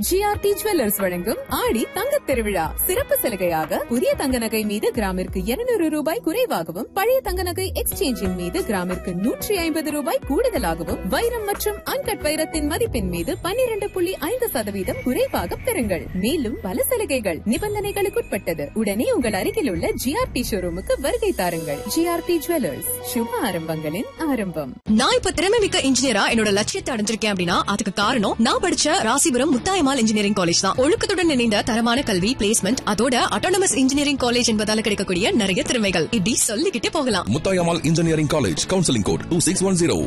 GRT jewellers வழங்கும் ஆடி தங்கத் திருவிழா சிறப்பு சலுகையாக புதிய தங்க நகை மீது கிராமிற்கு 200 ரூபாய் குறைவாகவும் பழைய தங்க நகை எக்ஸ்சேஞ்சின் மீது கிராமிற்கு நூற்றி ஐம்பது ரூபாய் கூடுதலாகவும் வைரம் மற்றும் அன்கட் வைரத்தின் மதிப்பின் மீது 12.5% புள்ளி ஐந்து சதவீதம் குறைவாக பெறுங்கள் மேலும் பல சலுகைகள் நிபந்தனைகளுக்குட்பட்டது உடனே உங்கள் அருகில் உள்ள ஜிஆர்டி ஷோரூமுக்கு வருகை தாருங்கள் ஜிஆர்டி ஜுவல்லர்ஸ் சுப ஆரம்பங்களின் ஆரம்பம் நான் இப்ப திறமை மிக்க இன்ஜினியரா என்னோட லட்சியத்தை அடைஞ்சிருக்கேன் அப்படின்னா அதுக்கு காரணம் நான் படிச்ச ராசிபுரம் முத்தாயமால் இன்ஜினியரிங் காலேஜ் தான் ஒழுக்கத்துடன் இணைந்த தரமான கல்வி பிளேஸ்மெண்ட் அதோட அட்டானமஸ் இன்ஜினியரிங் காலேஜ் என்பதால கிடைக்கக்கூடிய நிறைய திறமைகள் இப்படி சொல்லிக்கிட்டே போகலாம் Muthayammal engineering college counselling code two six one zero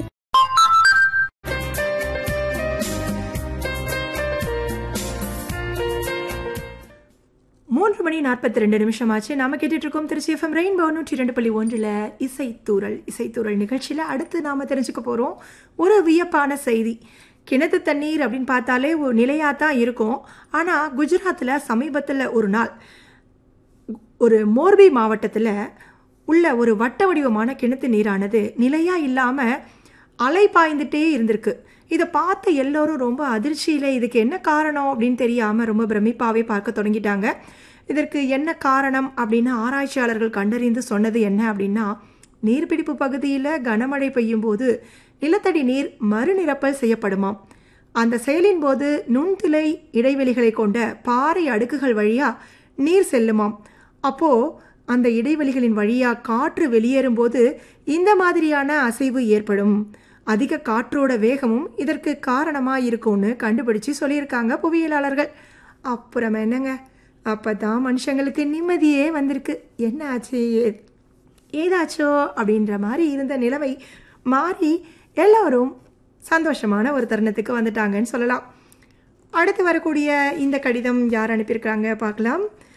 மூன்று மணி நாற்பத்தி ரெண்டு நிமிஷம் ஆச்சு நாம கேட்டுட்டு இருக்கோம் திருச்சி எஃப்எம் ரெயின்போ நூற்றி ரெண்டு புள்ளி ஒன்றில் இசைத்தூரல் இசைத்தூரல் நிகழ்ச்சியில் அடுத்து நாம தெரிஞ்சுக்க போகிறோம் ஒரு வியப்பான செய்தி கிணத்து தண்ணீர் அப்படின்னு பார்த்தாலே ஒரு நிலையாக தான் இருக்கும் ஆனால் குஜராத்தில் சமீபத்தில் ஒரு நாள் ஒரு மோர்பி மாவட்டத்தில் உள்ள ஒரு வட்ட வடிவமான கிணத்து நீரானது நிலையாக இல்லாமல் அலை பாய்ந்துட்டே இருந்திருக்கு இதை பார்த்து எல்லோரும் ரொம்ப அதிர்ச்சியில் இதுக்கு என்ன காரணம் அப்படின்னு தெரியாமல் ரொம்ப பிரமிப்பாகவே பார்க்க தொடங்கிட்டாங்க இதற்கு என்ன காரணம் அப்படின்னு ஆராய்ச்சியாளர்கள் கண்டறிந்து சொன்னது என்ன அப்படின்னா நீர்பிடிப்பு பகுதியில் கனமழை பெய்யும் போது நிலத்தடி நீர் மறுநிரப்பல் செய்யப்படுமாம் அந்த செயலின் போது நுண்துளை இடைவெளிகளை கொண்ட பாறை அடுக்குகள் வழியாக நீர் செல்லுமாம் அப்போது அந்த இடைவெளிகளின் வழியாக காற்று வெளியேறும்போது இந்த மாதிரியான அசைவு ஏற்படும் அதிக காற்றோட வேகமும் இதற்கு காரணமாக இருக்கும்னு கண்டுபிடிச்சு சொல்லியிருக்காங்க புவியியலாளர்கள் அப்புறம் என்னங்க அப்போ தான் மனுஷங்களுக்கு நிம்மதியே வந்திருக்கு என்ன ஆச்சு ஏ- ஏதாச்சோ அப்படின்ற மாதிரி இருந்த நிலைமை மாறி எல்லோரும் சந்தோஷமான ஒரு தருணத்துக்கு வந்துட்டாங்கன்னு சொல்லலாம் அடுத்து வரக்கூடிய இந்த கடிதம் யார் அனுப்பியிருக்காங்க பார்க்கலாம்